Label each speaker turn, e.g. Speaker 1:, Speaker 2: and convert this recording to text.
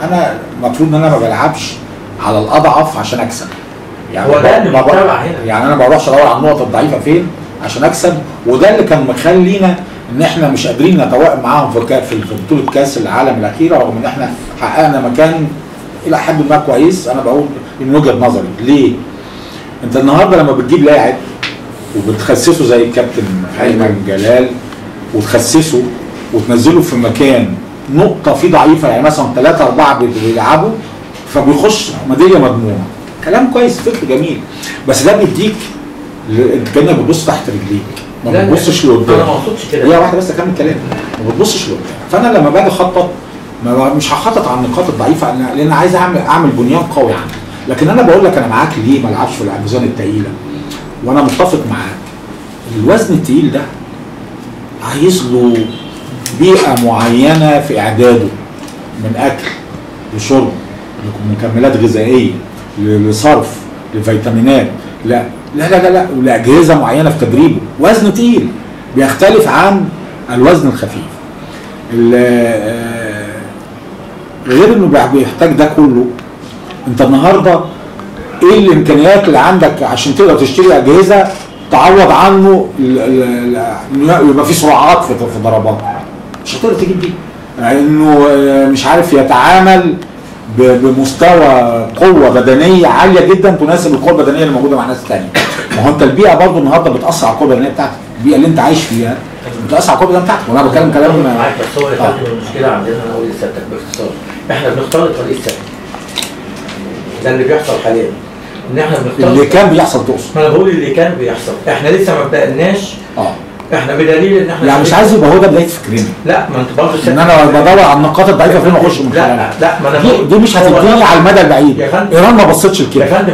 Speaker 1: انا المفروض ان انا ما بلعبش على الاضعف عشان اكسب يعني
Speaker 2: هو ده اللي
Speaker 1: ما ب-
Speaker 2: متبع هنا.
Speaker 1: يعني انا ما بروحش ادور على النقط الضعيفه فين عشان اكسب وده اللي كان مخلينا ان احنا مش قادرين نتوائم معاهم في الكا- في في بطوله كاس العالم الاخيره رغم ان احنا حققنا مكان الى حد ما كويس انا بقول من وجهه نظري ليه؟ انت النهارده لما بتجيب لاعب وبتخسسه زي الكابتن ايمن جلال وتخسسه وتنزله في مكان نقطه فيه ضعيفه يعني مثلا ثلاثه اربعه بي- بيلعبوا فبيخش ميداليه مضمونه كلام كويس فكر جميل بس ده بيديك ل- انت كانك بتبص تحت رجليك ما
Speaker 2: لا، لا،
Speaker 1: بتبصش
Speaker 2: انا
Speaker 1: لقدام
Speaker 2: ما اقصدش كده
Speaker 1: هي واحده بس اكمل كلامي ما بتبصش لقدام فانا لما باجي اخطط ما ب- مش هخطط على النقاط الضعيفه لأن- لان عايز اعمل اعمل بنيان قوي عنها لكن انا بقول لك انا معاك ليه ما العبش في الاوزان الثقيله وانا متفق معاك الوزن الثقيل ده عايز له بيئه معينه في اعداده من اكل لشرب لمكملات غذائيه ل- لصرف لفيتامينات لا لا لا لا, لا. ولاجهزه معينه في تدريبه وزن تقيل بيختلف عن الوزن الخفيف ال- آه، غير انه بيح- بيحتاج ده كله انت النهارده ايه الامكانيات اللي عندك عشان تقدر تشتري اجهزه تعوض عنه ال- ال- ال- يبقى في سرعات في في ضربات مش هتقدر تجيب دي انه آه، مش عارف يتعامل ب- بمستوى قوه بدنيه عاليه جدا تناسب القوه البدنيه اللي موجوده مع ناس ثانيه ما هو انت البيئه برضه النهارده بتاثر على القوه البدنيه بتاعتك البيئه اللي انت عايش فيها بتاثر على القوه البدنيه بتاعتك وانا بتكلم كلام
Speaker 2: معاك بس هو يا
Speaker 1: آه.
Speaker 2: فندم المشكله عندنا انا اقول لسيادتك باختصار احنا بنختار الطريق السهل ده اللي بيحصل حاليا ان احنا بنختار
Speaker 1: اللي كان بيحصل تقصد
Speaker 2: ما انا بقول اللي كان بيحصل احنا لسه ما بدأناش
Speaker 1: اه
Speaker 2: احنا بدليل ان احنا
Speaker 1: يعني مش عايز يبقى هو ده بدايه فكرنا
Speaker 2: لا ما انت برضه
Speaker 1: ان انا بدور على النقاط الضعيفه فين واخش من
Speaker 2: لا
Speaker 1: خلالها
Speaker 2: لا ما انا
Speaker 1: دي,
Speaker 2: بقول-
Speaker 1: دي مش
Speaker 2: هو
Speaker 1: هتديني
Speaker 2: ده-
Speaker 1: على المدى البعيد
Speaker 2: يا فندم
Speaker 1: ايران ما بصتش
Speaker 2: يا
Speaker 1: لكده
Speaker 2: فندم